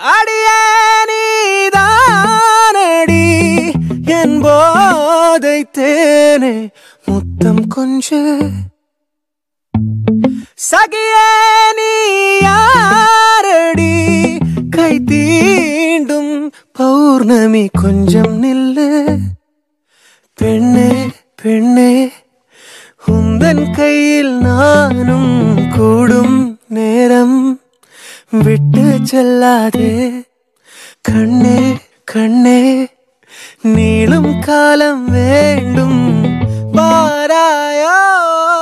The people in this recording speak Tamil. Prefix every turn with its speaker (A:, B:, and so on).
A: அடியே நீதானடி என் போதை தேனே முத்தம் கொஞ்சு சகியே நீ யாரடி கை தீண்டும் பௌர்ணமி கொஞ்சம் நில்லு பெண்ணே பெண்ணே உந்தன் கையில் நானும் கூடும் நேரம் விட்டு செல்லாதே கண்ணே கண்ணே நீளும் காலம் வேண்டும் பாராயோ